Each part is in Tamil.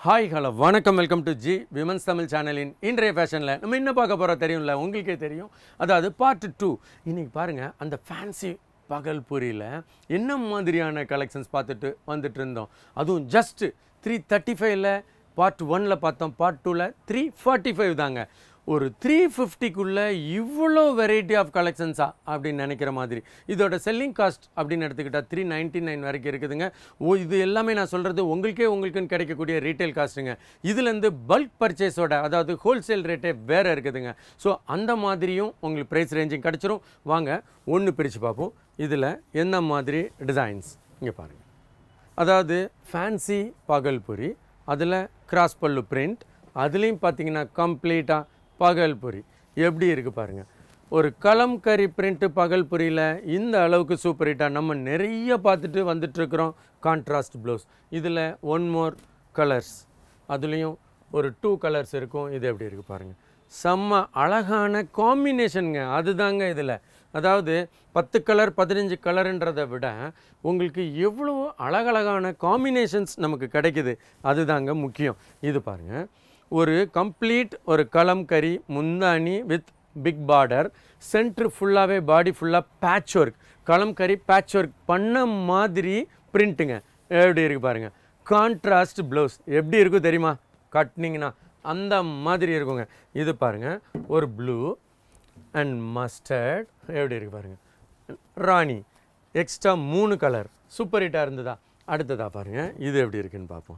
ஹாய் ஹலோ வணக்கம் welcome to G women's Tamil சேனலின் இன்றைய ஃபேஷனில் நம்ம என்ன பார்க்க போகிறோம் தெரியும்ல உங்களுக்கே தெரியும் அதாவது பார்ட் டூ இன்னைக்கு பாருங்கள் அந்த ஃபேன்சி பகல்புரியில் என்ன மாதிரியான கலெக்ஷன்ஸ் பார்த்துட்டு வந்துட்டு இருந்தோம் அதுவும் ஜஸ்ட் த்ரீ தேர்ட்டி ஃபைவ்ல பார்ட் ஒனில் பார்த்தோம் பார்ட் டூவில் த்ரீ ஃபார்ட்டி ஃபைவ் தாங்க ஒரு த்ரீ ஃபிஃப்டிக்குள்ளே இவ்வளோ வெரைட்டி ஆஃப் கலெக்ஷன்ஸா அப்படின்னு நினைக்கிற மாதிரி இதோட செல்லிங் காஸ்ட் அப்படின்னு எடுத்துக்கிட்டால் த்ரீ நைன்ட்டி நைன் வரைக்கும் இருக்குதுங்க ஓ இது எல்லாமே நான் சொல்கிறது உங்களுக்கே உங்களுக்குன்னு கிடைக்கக்கூடிய ரீட்டைல் காஸ்ட்டுங்க இதுலேருந்து பல்க் பர்ச்சேஸோட அதாவது ஹோல்சேல் ரேட்டே வேறு இருக்குதுங்க ஸோ அந்த மாதிரியும் உங்களுக்கு ப்ரைஸ் ரேஞ்சிங் கிடச்சிரும் வாங்க ஒன்று பிரித்து பார்ப்போம் இதில் என்ன மாதிரி டிசைன்ஸ் இங்கே பாருங்கள் அதாவது ஃபேன்சி பகல்புரி அதில் கிராஸ் பல்லு பிரிண்ட் அதுலேயும் பார்த்தீங்கன்னா கம்ப்ளீட்டாக பகல்புரி எப்படி இருக்குது பாருங்கள் ஒரு கலம்கரி பிரிண்ட்டு பகல்புரியில் இந்த அளவுக்கு சூப்பர் ஹிட்டாக நம்ம நிறைய பார்த்துட்டு வந்துட்டுருக்குறோம் கான்ட்ராஸ்ட் ப்ளவுஸ் இதில் ஒன் மோர் கலர்ஸ் அதுலேயும் ஒரு டூ கலர்ஸ் இருக்கும் இது எப்படி இருக்குது பாருங்கள் செம்ம அழகான காம்பினேஷனுங்க அதுதாங்க இதில் அதாவது பத்து கலர் பதினஞ்சு கலருன்றதை விட உங்களுக்கு எவ்வளோ அழகழகான காம்பினேஷன்ஸ் நமக்கு கிடைக்குது அதுதாங்க முக்கியம் இது பாருங்கள் ஒரு கம்ப்ளீட் ஒரு கலம்கரி முந்தானி வித் பிக் பார்டர் சென்ட்ரு ஃபுல்லாகவே பாடி ஃபுல்லாக patch work kalamkari patch work பண்ண மாதிரி பிரிண்ட்டுங்க எப்படி இருக்குது பாருங்கள் கான்ட்ராஸ்ட் ப்ளவுஸ் எப்படி இருக்கும் தெரியுமா கட்டினீங்கன்னா அந்த மாதிரி இருக்குங்க இது பாருங்கள் ஒரு ப்ளூ அண்ட் மஸ்டர்ட் எப்படி இருக்கு பாருங்கள் ராணி எக்ஸ்ட்ரா மூணு கலர் சூப்பர் ஹிட்டாக இருந்ததா அடுத்ததா பாருங்கள் இது எப்படி இருக்குன்னு பார்ப்போம்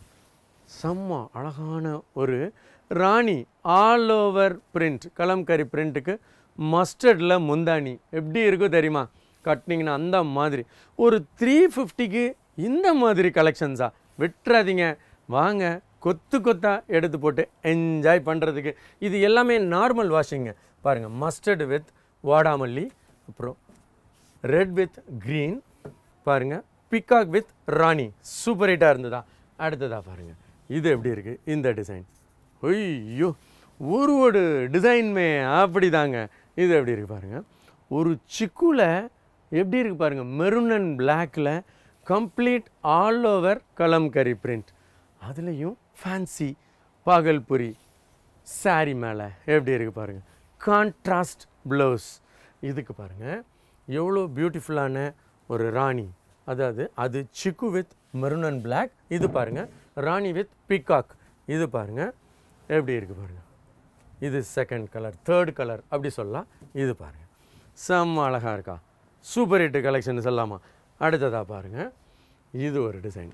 செம்ம அழகான ஒரு rani all over print kalamkari பிரிண்ட்டுக்கு மஸ்டர்டில் முந்தானி எப்படி இருக்கும் தெரியுமா கட்டினீங்கன்னா அந்த மாதிரி ஒரு த்ரீ ஃபிஃப்டிக்கு இந்த மாதிரி கலெக்ஷன்ஸா விட்டுறாதீங்க வாங்க கொத்து கொத்தா எடுத்து போட்டு என்ஜாய் பண்ணுறதுக்கு இது எல்லாமே நார்மல் வாஷிங்க பாருங்கள் மஸ்டர்டு வித் வாடாமல்லி அப்புறம் ரெட் வித் க்ரீன் பாருங்கள் பிகாக் வித் ராணி சூப்பர் ஹிட்டாக இருந்ததா அடுத்ததா பாருங்கள் இது எப்படி இருக்குது இந்த டிசைன் ஐயோ ஒரு ஒரு டிசைன்மே அப்படி தாங்க இது எப்படி இருக்குது பாருங்கள் ஒரு சிக்குல எப்படி இருக்குது பாருங்கள் மெரூன் அண்ட் பிளாக்கில் complete all over kalamkari print அதுலேயும் ஃபேன்சி பாகல்புரி saree மேலே எப்படி இருக்குது பாருங்கள் கான்ட்ராஸ்ட் ப்ளவுஸ் இதுக்கு பாருங்கள் எவ்வளோ பியூட்டிஃபுல்லான ஒரு ராணி அதாவது அது சிக்கு வித் மெரூன் அண்ட் பிளாக் இது பாருங்கள் ராணி வித் பிகாக் இது பாருங்கள் எப்படி இருக்குது பாருங்கள் இது செகண்ட் கலர் தேர்ட் கலர் அப்படி சொல்லலாம் இது பாருங்கள் செம்ம அழகாக இருக்கா சூப்பர் ஹிட் கலெக்ஷன் சொல்லாமா அடுத்ததாக பாருங்கள் இது ஒரு டிசைன்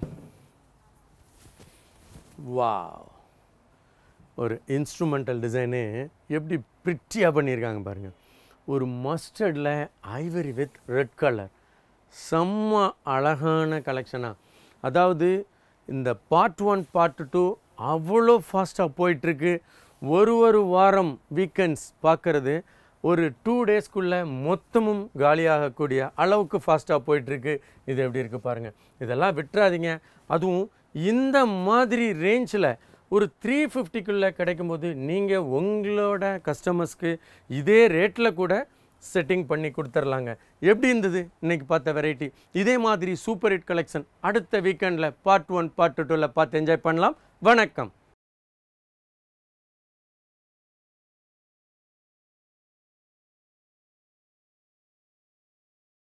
வாவ் ஒரு இன்ஸ்ட்ருமெண்டல் டிசைனு எப்படி ப்ரிட்டியாக பண்ணியிருக்காங்க பாருங்கள் ஒரு மஸ்டர்டில் ஐவரி வித் ரெட் கலர் செம்ம அழகான கலெக்ஷனாக அதாவது இந்த பார்ட் ஒன் பார்ட் டூ அவ்வளோ ஃபாஸ்ட்டாக போயிட்டுருக்கு ஒரு ஒரு வாரம் வீக்கெண்ட்ஸ் பார்க்குறது ஒரு டூ டேஸ்க்குள்ளே மொத்தமும் காலியாகக்கூடிய அளவுக்கு ஃபாஸ்ட்டாக போயிட்டுருக்கு இது எப்படி இருக்குது பாருங்கள் இதெல்லாம் விட்டுறாதீங்க அதுவும் இந்த மாதிரி ரேஞ்சில் ஒரு த்ரீ ஃபிஃப்டிக்குள்ளே கிடைக்கும்போது நீங்கள் உங்களோட கஸ்டமர்ஸ்க்கு இதே ரேட்டில் கூட செட்டிங் பண்ணி கொடுத்துர்லாங்க எப்படி இருந்தது இன்னைக்கு பார்த்த வெரைட்டி இதே மாதிரி சூப்பர் ஹிட் கலெக்ஷன் அடுத்த வீக்கெண்டில் பார்ட் ஒன் பார்ட் டூவில் பார்த்து என்ஜாய் பண்ணலாம் வணக்கம்